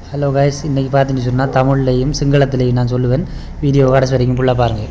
hello guys இன்றைக்கி பார்த்தீங்கன்னு சொன்னால் தமிழ்லையும் சிங்களத்திலையும் நான் சொல்லுவேன் வீடியோ கடைசி வரைக்கும் ஃபுல்லாக பாருங்கள்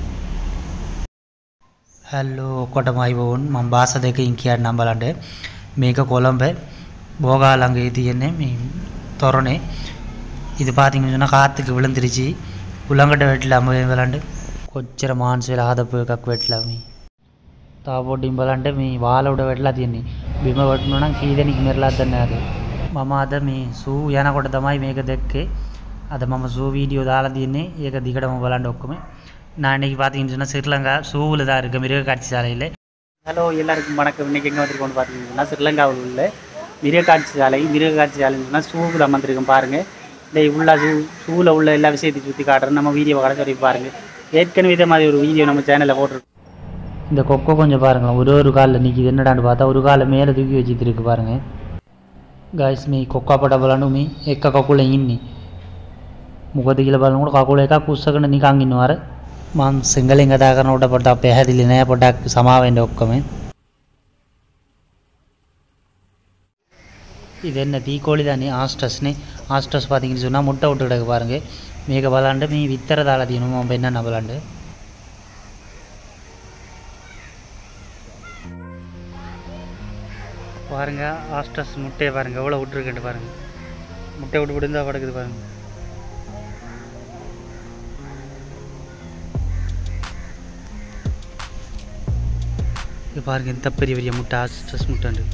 హలో ఒక్కటమైపోవన్ మా భాష దగ్గర ఇంకే నంబలంటే మేక కొలంబే போகாலங்க இது என்ன மீ துறனே இது பார்த்தீங்கன்னு சொன்னால் காற்றுக்கு விழுந்துருச்சு உலங்கட்ட வெட்டில் அம்మ விளாண்டு కొచ్చర మానసులు ఆదపోయి కక్కు వెట్లా మీ తాపోటి ఇంబలంటే మీ వాళ్ళ వెట్లా తిని బిమ్మ పట్టుకున్నా కీదే నీకు మెరలాద్దనే అది మమ్మ అద మీ సూ ఏన కొట్టదమ్మాయి మేక దెక్కే அதை மம்ம சூ வீடியோ தாள தின்னு ஏக திகடம் விளாண்டு ஒக்குமே நான் இன்றைக்கி பார்த்தீங்கன்னு சொன்னால் ஸ்ரீலங்கா சூவில் தான் இருக்குது மிருக காட்சி சாலையில் ஹலோ எல்லாருக்கும் வணக்கம் இன்றைக்கி எங்கே வந்திருக்கோம்னு பார்த்தீங்கன்னா ஸ்ரீலங்காவில் உள்ள மிருக காட்சி சாலை மிருக காட்சி சாலைன்னு சொன்னால் சூவில் அமர்ந்திருக்கோம் பாருங்கள் இந்த உள்ள சூ சூவில் உள்ள எல்லா விஷயத்தையும் சுற்றி காட்டுறோம் நம்ம வீடியோ கடைசி வரைக்கும் பாருங்கள் ஏற்கனவே இதே மாதிரி ஒரு வீடியோ நம்ம சேனலில் போட்டிருக்கோம் இந்த கொக்கோ கொஞ்சம் பாருங்களேன் ஒரு ஒரு காலில் நிற்கிது என்னடான்னு பார்த்தா ஒரு காலை மேலே தூக்கி வச்சுட்டு இருக்கு பாருங்கள் గాయస్ మీ కుక్క పడబలను మీ ఎక్క కక్కులు ఇన్ని ముఖ దిగిల బలం కూడా కక్కులు ఎక్క కూసకుండా నీకు అంగిన వారు మా సింగలింగ దాకా నూట పడ్డ పెహదిలి నే పడ్డ సమావేండి ఒక్కమే இது என்ன தீக்கோழி தானே ஆஸ்டஸ்னு ஆஸ்டஸ் பார்த்தீங்கன்னு சொன்னால் முட்டை விட்டு கிடக்கு பாருங்க மிக விளாண்டு மீ வித்தர தாள தீனும் நம்ம என்னென்ன விளாண்டு பாருங்க ஆஸ்டஸ் முட்டையை பாருங்க எவ்வளோ விட்டுருக்குன்ட்டு பாருங்க முட்டை விட்டு விடுந்தா படுக்குது பாருங்க இது பாருங்க எந்த பெரிய பெரிய முட்டை ஆஸ்டஸ் முட்டைண்டு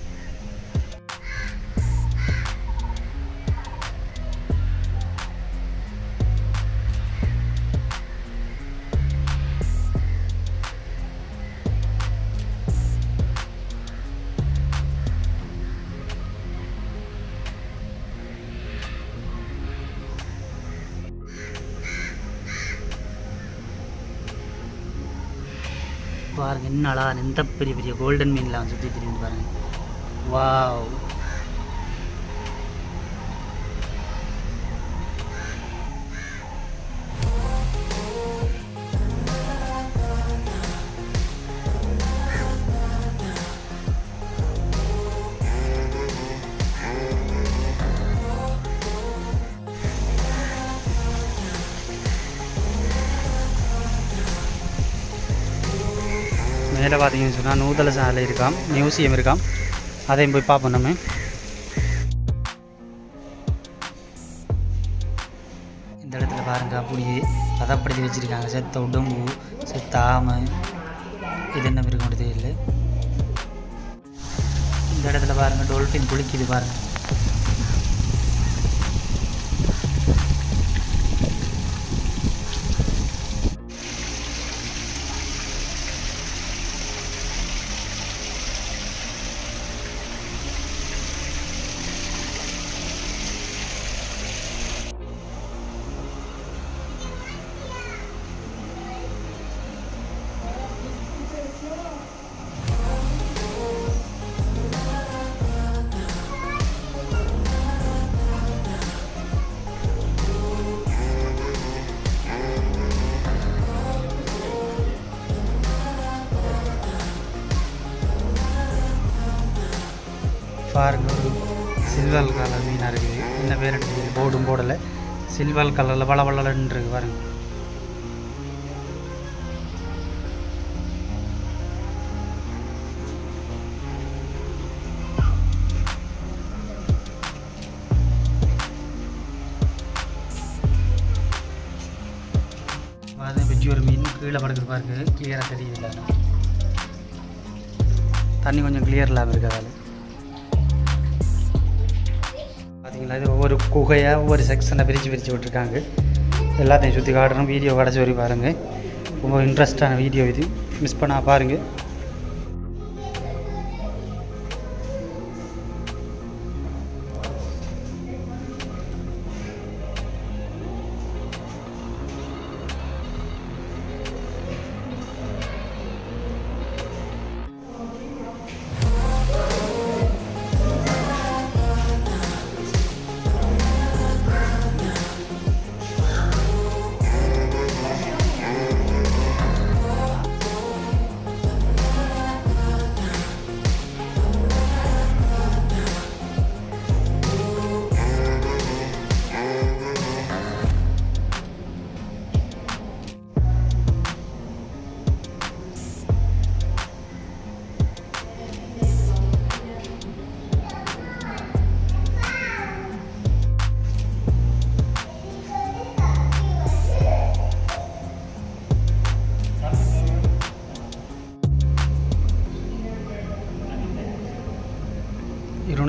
பாருங்க என்ன அழகா எந்த பெரிய பெரிய கோல்டன் மீன்லாம் சுற்றி தெரியுது பாருங்க வாவ் மேலே பார்த்தீங்கன்னு சொன்னால் நூதல சாலை இருக்காம் மியூசியம் இருக்காம் அதையும் போய் பார்ப்போம் நம்ம இந்த இடத்துல பாருங்க அப்படியே பதப்படுத்தி வச்சுருக்காங்க செத்த உடம்பு செத்த ஆமை இது என்ன மிருகம் தெரியல இந்த இடத்துல பாருங்க டொல்ஃபின் குளிக்குது பாருங்க பாருங்க ஒரு சில்வர் கலர் மீனாக இருக்குது என்ன பேர் எடுத்து போர்டும் போடலை சில்வர் கலரில் வள வளன்னு இருக்கு பாருங்க அது வெஜ்ஜி ஒரு மீன் கீழே படுக்குது பாருங்க கிளியராக தெரியுது தண்ணி கொஞ்சம் கிளியர் இல்லாமல் இருக்கு அதில் பார்த்தீங்களா இது ஒவ்வொரு குகையாக ஒவ்வொரு செக்ஷனை பிரித்து பிரித்து விட்டுருக்காங்க எல்லாத்தையும் சுற்றி காட்டணும் வீடியோ கடைசி வரை பாருங்கள் ரொம்ப இன்ட்ரெஸ்டான வீடியோ இது மிஸ் பண்ணா பாருங்கள்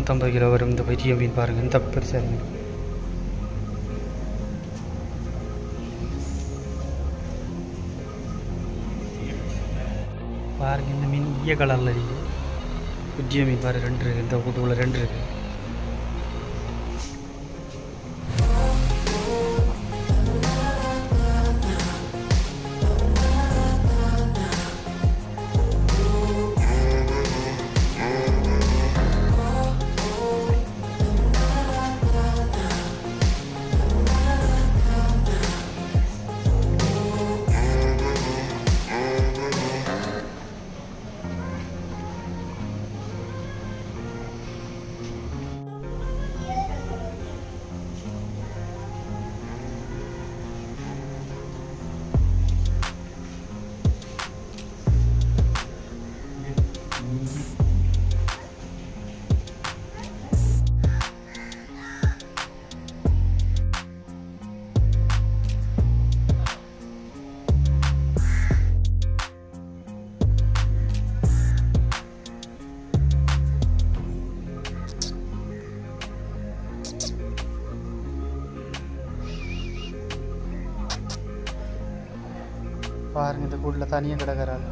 நூற்றம்பது கிலோ வரும் இந்த பெரிய மீன் பாருங்கள் இந்த பெருசாக இருக்கு பாருங்க இந்த மீன் ஈய கலரில் இருக்கு குட்டிய மீன் பாரு ரெண்டு இருக்குது இந்த கூட்டுக்குள்ள ரெண்டு இருக்குது பாருங்க இந்த கூட்டில் தனியாக கிடக்கிறாள்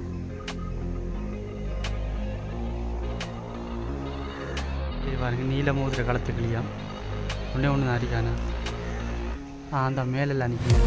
இது பாருங்க நீல மோதிர களத்து கிளியா ஒன்றே ஒன்று தான் அடிக்கானா ஆ அந்த மேலெல்லாம் அன்றைக்கி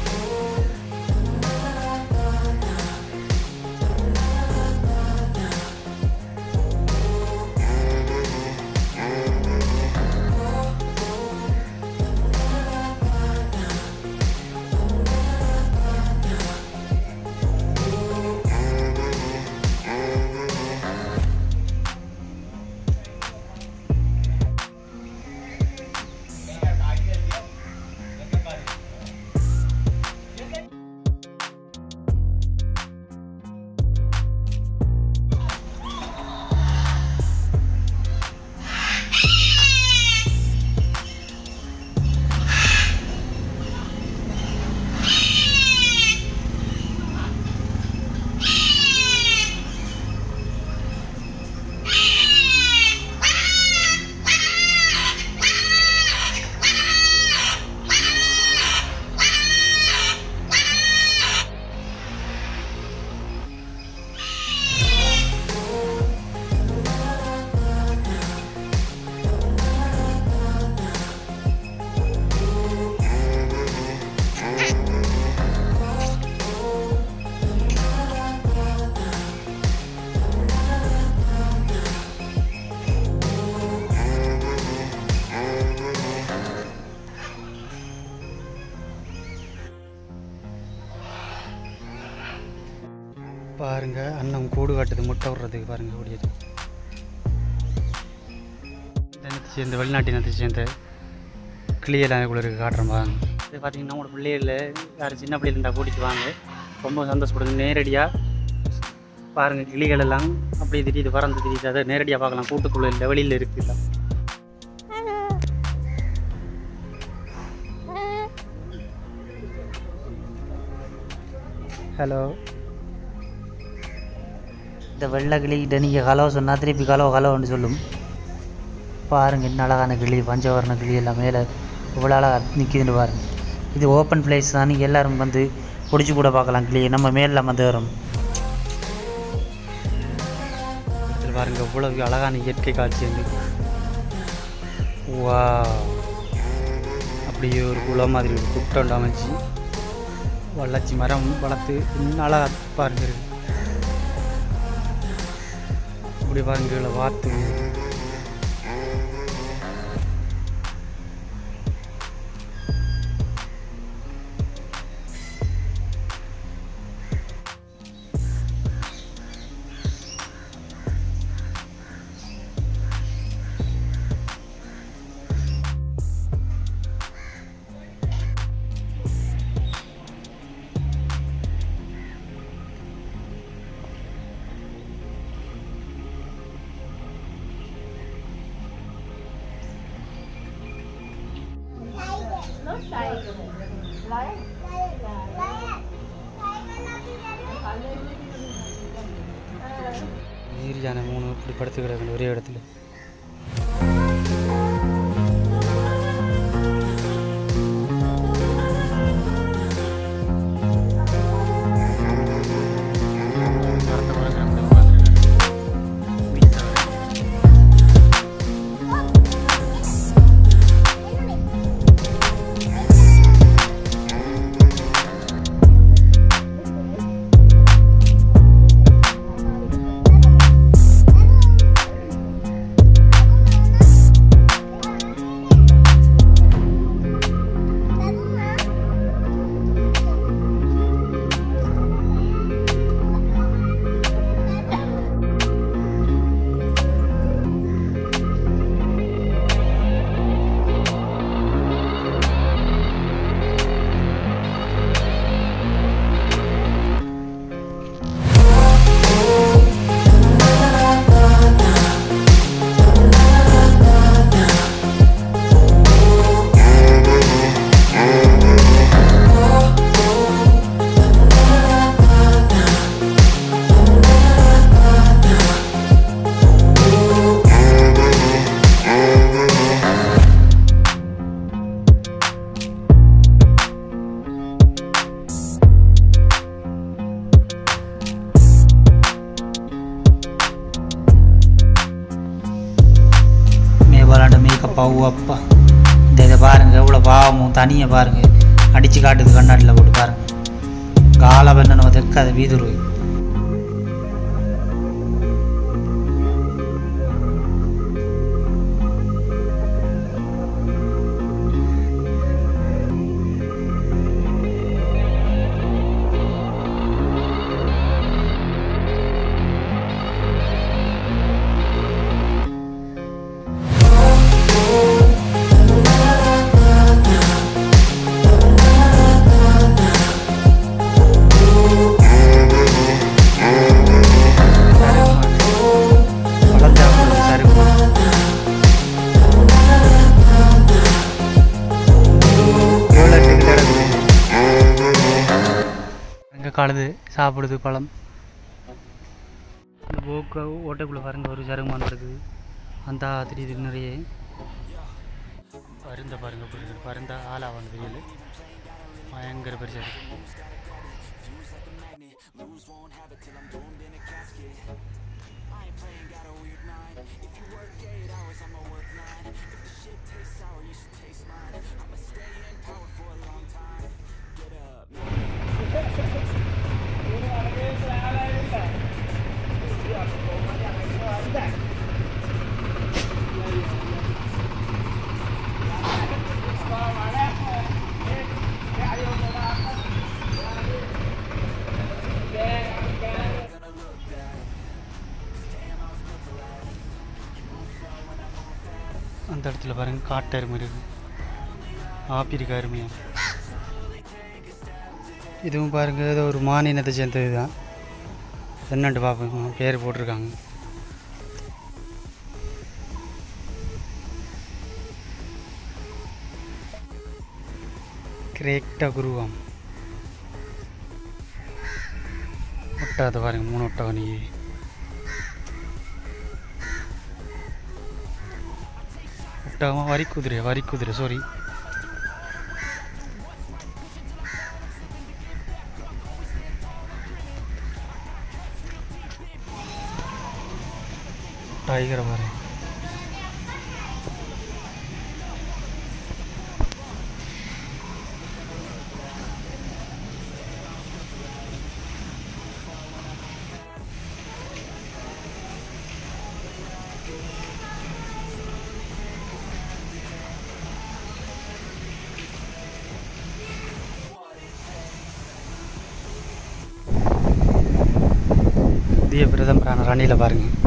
பாருங்க அண்ணன் கூடு காட்டுது முட்டை விடுறதுக்கு பாருங்க ஓடியது இனத்தை சேர்ந்த வெளிநாட்டு இனத்தை சேர்ந்த கிளியெல்லாம் கூட இருக்கு காட்டுறேன் பாருங்க இது பார்த்தீங்கன்னா உங்களோட பிள்ளைகள யார் சின்ன பிள்ளைகள் இருந்தால் கூட்டிட்டு வாங்க ரொம்ப சந்தோஷப்படுங்க நேரடியாக பாருங்க கிளிகள் எல்லாம் அப்படியே திடீர் பறந்து திடீர் அதை நேரடியாக பார்க்கலாம் கூட்டுக்குள்ள இல்லை வெளியில் இருக்குல்ல ஹலோ இந்த வெள்ளை கிளிக்கிட்ட நீங்கள் ஹலோ சொன்னால் திருப்பி ஹலோ ஹலோன்னு சொல்லும் பாருங்க என்ன அழகான கிளி பஞ்சவர்ண கிளி எல்லாம் மேலே இவ்வளோ அழகாக நிற்கிதுன்னு பாருங்க இது ஓப்பன் பிளேஸ் தான் நீங்கள் எல்லாரும் வந்து பிடிச்சி கூட பார்க்கலாம் கிளி நம்ம மேலில் வந்து வரும் இதில் பாருங்க இவ்வளவு அழகான இயற்கை காட்சி வந்து வா அப்படியே ஒரு குளம் மாதிரி ஒரு குட்டை அமைச்சு வளர்ச்சி மரம் வளர்த்து இன்னும் அழகாக பாருங்க இருக்கு இப்படி பாருங்க இவ்வளோ வாத்து நீர் யானை மூணு இப்படி படுத்து கிடக்குது ஒரே இடத்துல பவு அப்பா இந்த இதை பாருங்கள் எவ்வளோ பாவமும் தனியாக பாருங்கள் அடித்து காட்டுது கண்ணாடியில் போட்டு பாருங்கள் காலை பண்ணணும் தெக்க அதை வீதுருவை வளர்ந்தாங்க சருகு எங்கே காலுது சாப்பிடுது பழம் இந்த போக்கு ஓட்டைக்குள்ளே பாருங்க ஒரு சருகுமான் இருக்குது அந்த தெரியுது நிறைய பருந்த பாருங்க எப்படி இருக்கு பருந்த ஆளா வந்து தெரியல பயங்கர பெருசாக இருக்கு அந்த இடத்துல பாருங்க காட்டு அருமை இருக்கு ஆப்பிரிக்க அருமையா இதுவும் பாருங்க ஏதோ ஒரு மாநிலத்தை சேர்ந்தது தான் என்னன்ட்டு பார்ப்போம் பேர் போட்டிருக்காங்க கிரேக்டா குருவாம் ஒட்டாத பாருங்க மூணு ஒட்டகம் நீ ஒட்டகமா வரி குதிரை வரி குதிரை சாரி டைகரை பாரு இந்திய பிரதமரான ரணில பாருங்க